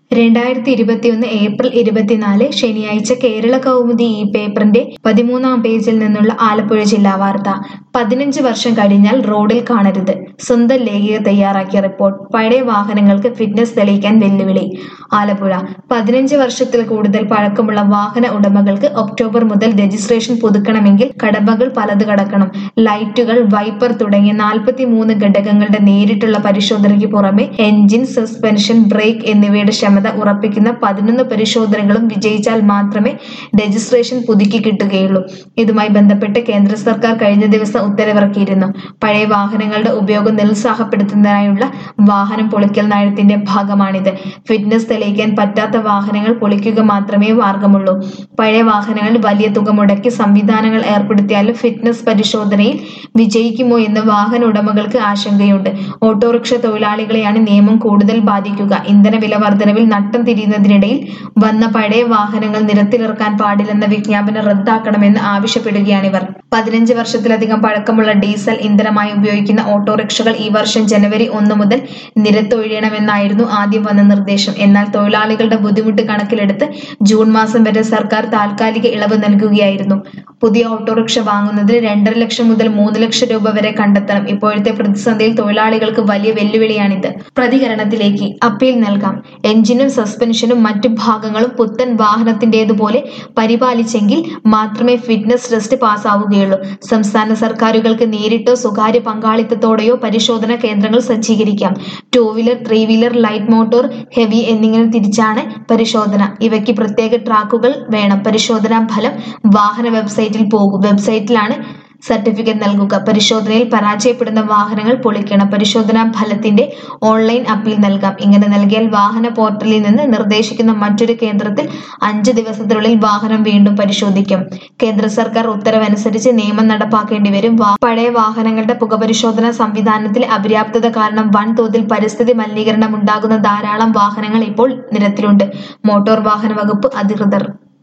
രണ്ടായിരത്തി ഇരുപത്തിയൊന്ന് ഏപ്രിൽ ഇരുപത്തിനാല് ശനിയാഴ്ച കേരള കൗമുദി ഈ പേപ്പറിന്റെ പതിമൂന്നാം പേജിൽ നിന്നുള്ള ആലപ്പുഴ ജില്ലാ വാർത്ത പതിനഞ്ച് വർഷം കഴിഞ്ഞാൽ റോഡിൽ കാണരുത് സ്വന്തം ലേഖിക തയ്യാറാക്കിയ റിപ്പോർട്ട് പഴയ വാഹനങ്ങൾക്ക് ഫിറ്റ്നസ് തെളിയിക്കാൻ വെല്ലുവിളി ആലപ്പുഴ പതിനഞ്ച് വർഷത്തിൽ കൂടുതൽ പഴക്കമുള്ള വാഹന ഉടമകൾക്ക് ഒക്ടോബർ മുതൽ രജിസ്ട്രേഷൻ പുതുക്കണമെങ്കിൽ കടമകൾ പലത് കടക്കണം ലൈറ്റുകൾ വൈപ്പർ തുടങ്ങിയ നാൽപ്പത്തി മൂന്ന് ഘടകങ്ങളുടെ നേരിട്ടുള്ള പരിശോധനയ്ക്ക് പുറമെ എഞ്ചിൻ സസ്പെൻഷൻ ബ്രേക്ക് എന്നിവയുടെ ക്ഷമത ഉറപ്പിക്കുന്ന പതിനൊന്ന് പരിശോധനകളും വിജയിച്ചാൽ മാത്രമേ രജിസ്ട്രേഷൻ പുതുക്കി കിട്ടുകയുള്ളൂ ഇതുമായി ബന്ധപ്പെട്ട് കേന്ദ്ര സർക്കാർ കഴിഞ്ഞ ദിവസം ഉത്തരവിറക്കിയിരുന്നു പഴയ വാഹനങ്ങളുടെ ഉപയോഗം നിരുത്സാഹപ്പെടുത്തുന്നതിനായുള്ള വാഹനം പൊളിക്കൽ നയത്തിന്റെ ഭാഗമാണിത് ഫിറ്റ്നസ് തെളിയിക്കാൻ പറ്റാത്ത വാഹനങ്ങൾ പൊളിക്കുക മാത്രമേ മാർഗമുള്ളൂ പഴയ വാഹനങ്ങളിൽ വലിയ തുക മുടക്കി സംവിധാനങ്ങൾ ഏർപ്പെടുത്തിയാലും ഫിറ്റ്നസ് പരിശോധനയിൽ വിജയിക്കുമോ എന്ന് വാഹന ഉടമകൾക്ക് ആശങ്കയുണ്ട് ഓട്ടോറിക്ഷ തൊഴിലാളികളെയാണ് നിയമം കൂടുതൽ ബാധിക്കുക ഇന്ധന വില വർധനവിൽ നട്ടം തിരിയുന്നതിനിടയിൽ വന്ന പഴയ വാഹനങ്ങൾ നിരത്തിലിറക്കാൻ പാടില്ലെന്ന വിജ്ഞാപനം റദ്ദാക്കണമെന്ന് ആവശ്യപ്പെടുകയാണിവർ പതിനഞ്ച് വർഷത്തിലധികം പഴക്കമുള്ള ഡീസൽ ഇന്ധനമായി ഉപയോഗിക്കുന്ന ഓട്ടോറിക്ഷകൾ ഈ വർഷം ജനുവരി ഒന്ന് മുതൽ നിരത്തൊഴിയണമെന്നായിരുന്നു ആദ്യം വന്ന നിർദ്ദേശം എന്നാൽ തൊഴിലാളികളുടെ ബുദ്ധിമുട്ട് കണക്കിലെടുത്ത് ജൂൺ മാസം വരെ സർക്കാർ താൽക്കാലിക ഇളവ് നൽകുകയായിരുന്നു പുതിയ ഓട്ടോറിക്ഷ വാങ്ങുന്നതിന് രണ്ടര ലക്ഷം മുതൽ മൂന്ന് ലക്ഷം രൂപ വരെ കണ്ടെത്തണം ഇപ്പോഴത്തെ പ്രതിസന്ധിയിൽ തൊഴിലാളികൾക്ക് വലിയ വെല്ലുവിളിയാണിത് പ്രതികരണത്തിലേക്ക് അപ്പീൽ നൽകാം എഞ്ചിനും സസ്പെൻഷനും മറ്റു ഭാഗങ്ങളും പുത്തൻ വാഹനത്തിന്റേതുപോലെ പരിപാലിച്ചെങ്കിൽ മാത്രമേ ഫിറ്റ്നസ് ടെസ്റ്റ് പാസ്സാവുകയുള്ളൂ സംസ്ഥാന സർക്കാരുകൾക്ക് നേരിട്ടോ സ്വകാര്യ പങ്കാളിത്തത്തോടെയോ പരിശോധന കേന്ദ്രങ്ങൾ സജ്ജീകരിക്കാം two wheeler three wheeler light motor heavy എന്നിങ്ങനെ തിരിച്ചാണ് പരിശോധന ഇവയ്ക്ക് പ്രത്യേക ട്രാക്കുകൾ വേണം പരിശോധനാ ഫലം വാഹന വെബ്സൈറ്റിൽ പോകും വെബ്സൈറ്റിലാണ് സർട്ടിഫിക്കറ്റ് നൽകുക പരിശോധനയിൽ പരാജയപ്പെടുന്ന വാഹനങ്ങൾ പൊളിക്കണം പരിശോധനാ ഫലത്തിന്റെ ഓൺലൈൻ അപ്പീൽ നൽകാം ഇങ്ങനെ നൽകിയാൽ വാഹന പോർട്ടലിൽ നിന്ന് നിർദ്ദേശിക്കുന്ന മറ്റൊരു കേന്ദ്രത്തിൽ അഞ്ച് ദിവസത്തിനുള്ളിൽ വാഹനം വീണ്ടും പരിശോധിക്കും കേന്ദ്ര സർക്കാർ ഉത്തരവനുസരിച്ച് നിയമം നടപ്പാക്കേണ്ടി വരും വാ- പഴയ വാഹനങ്ങളുടെ പുകപരിശോധനാ സംവിധാനത്തിലെ അപര്യാപ്തത കാരണം വൻതോതിൽ പരിസ്ഥിതി മലിനീകരണം ഉണ്ടാകുന്ന ധാരാളം വാഹനങ്ങൾ ഇപ്പോൾ നിരത്തിലുണ്ട് മോട്ടോർ വാഹന വകുപ്പ് അധികൃതർ